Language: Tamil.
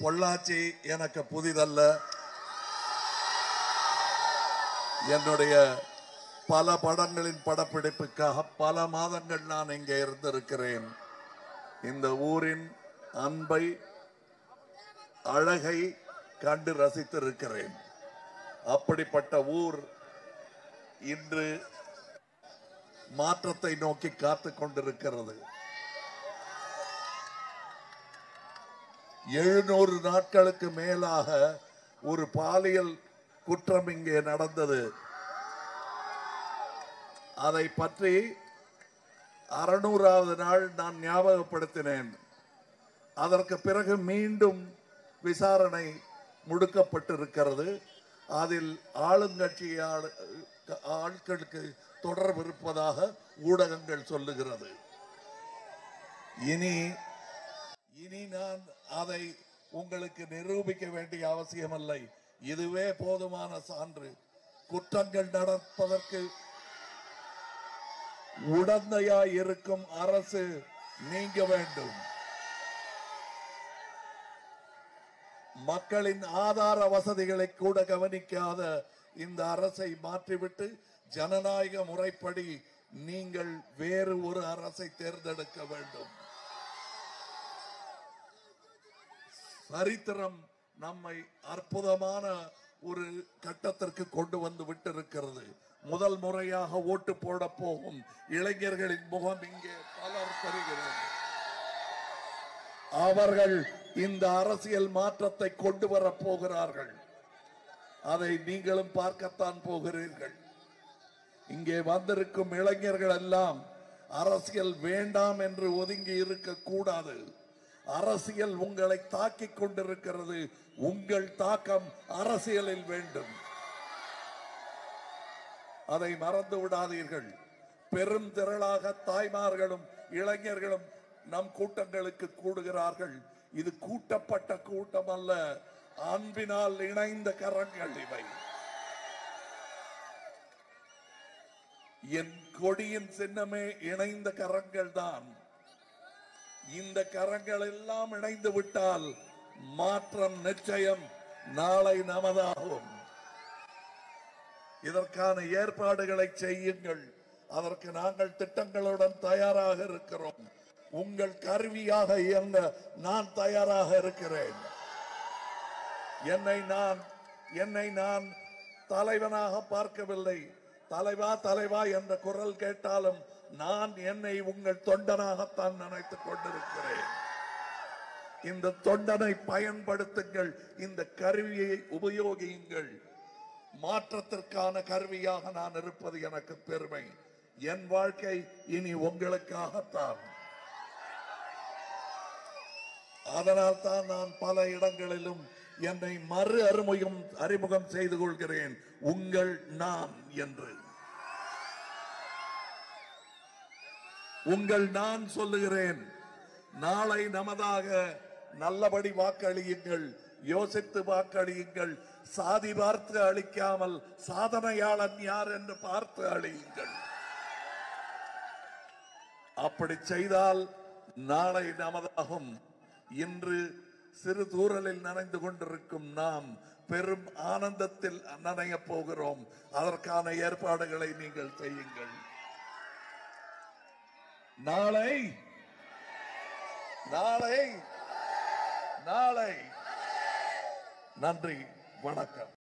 பொள்ளாச்சி எனக்கு புதிதல்ல என்னுடைய பல படங்களின் படப்பிடிப்புக்காக பல மாதங்கள் நான் இங்கே இருந்திருக்கிறேன் இந்த ஊரின் அன்பை அழகை கண்டு ரசித்திருக்கிறேன் அப்படிப்பட்ட ஊர் இன்று மாற்றத்தை நோக்கி காத்து கொண்டிருக்கிறது எழுநூறு நாட்களுக்கு மேலாக ஒரு பாலியல் குற்றம் இங்கே நடந்தது அதை பற்றி அறுநூறாவது நாள் நான் ஞாபகப்படுத்தினேன் அதற்கு பிறகு மீண்டும் விசாரணை முடுக்கப்பட்டிருக்கிறது அதில் ஆளுங்கட்சி ஆளு- ஆட்களுக்கு தொடர்பு இருப்பதாக ஊடகங்கள் சொல்லுகிறது இனி இனி நான் அதை உங்களுக்கு நிரூபிக்க வேண்டிய அவசியமில்லை இதுவே போதுமான சான்று குற்றங்கள் நடப்பதற்கு உடந்தையாய் இருக்கும் அரசு நீங்க வேண்டும் மக்களின் ஆதார வசதிகளை கூட கவனிக்காத இந்த அரசை மாற்றிவிட்டு ஜனநாயக முறைப்படி நீங்கள் வேறு ஒரு அரசை தேர்ந்தெடுக்க வேண்டும் சரித்திரம் நம்மை அற்புதமான ஒரு கட்டத்திற்கு கொண்டு வந்து விட்டிருக்கிறது முதல் முறையாக ஓட்டு போட போகும் இளைஞர்களின் முகம் இங்கே பலர் தருகிறது அவர்கள் இந்த அரசியல் மாற்றத்தை கொண்டு வரப் போகிறார்கள் அதை நீங்களும் பார்க்கத்தான் போகிறீர்கள் இங்கே வந்திருக்கும் இளைஞர்கள் எல்லாம் அரசியல் வேண்டாம் என்று ஒதுங்கி இருக்க கூடாது அரசியல் உங்களை தாக்கிக் கொண்டிருக்கிறது உங்கள் தாக்கம் அரசியலில் வேண்டும் அதை மறந்து விடாதீர்கள் பெரும் திரளாக தாய்மார்களும் இளைஞர்களும் நம் கூட்டங்களுக்கு கூடுகிறார்கள் இது கூட்டப்பட்ட கூட்டம் அல்ல அன்பினால் இணைந்த கரங்கள் இவை என் கொடியின் சின்னமே இணைந்த கரங்கள் தான் இந்த கரங்கள் எல்லாம் இணைந்து விட்டால் மாற்றம் நிச்சயம் நாளை நமதாகும் இதற்கான ஏற்பாடுகளை செய்யுங்கள் அதற்கு நாங்கள் திட்டங்களுடன் தயாராக இருக்கிறோம் உங்கள் கருவியாக இயங்க நான் தயாராக இருக்கிறேன் என்னை நான் என்னை நான் தலைவனாக பார்க்கவில்லை தலைவா தலைவா என்ற குரல் கேட்டாலும் நான் என்னை உங்கள் தொண்டனாகத்தான் நினைத்துக் கொண்டிருக்கிறேன் இந்த தொண்டனை பயன்படுத்துங்கள் இந்த கருவியை உபயோகியுங்கள் மாற்றத்திற்கான கருவியாக நான் இருப்பது எனக்கு பெருமை என் வாழ்க்கை இனி உங்களுக்காகத்தான் அதனால் தான் நான் பல இடங்களிலும் என்னை மறு அறிமுகம் அறிமுகம் செய்து கொள்கிறேன் உங்கள் நான் என்று உங்கள் நான் சொல்லுகிறேன் நாளை நமதாக நல்லபடி வாக்களியுங்கள் யோசித்து வாக்களியுங்கள் சாதி பார்த்து அளிக்காமல் சாதனையாளன் யார் என்று பார்த்து அழியுங்கள் அப்படி செய்தால் நாளை நமதாகும் இன்று சிறு தூரலில் நனைந்து கொண்டிருக்கும் நாம் பெரும் ஆனந்தத்தில் நனையப் போகிறோம் அதற்கான ஏற்பாடுகளை நீங்கள் செய்யுங்கள் நாளை நாளை நாளை நன்றி வணக்கம்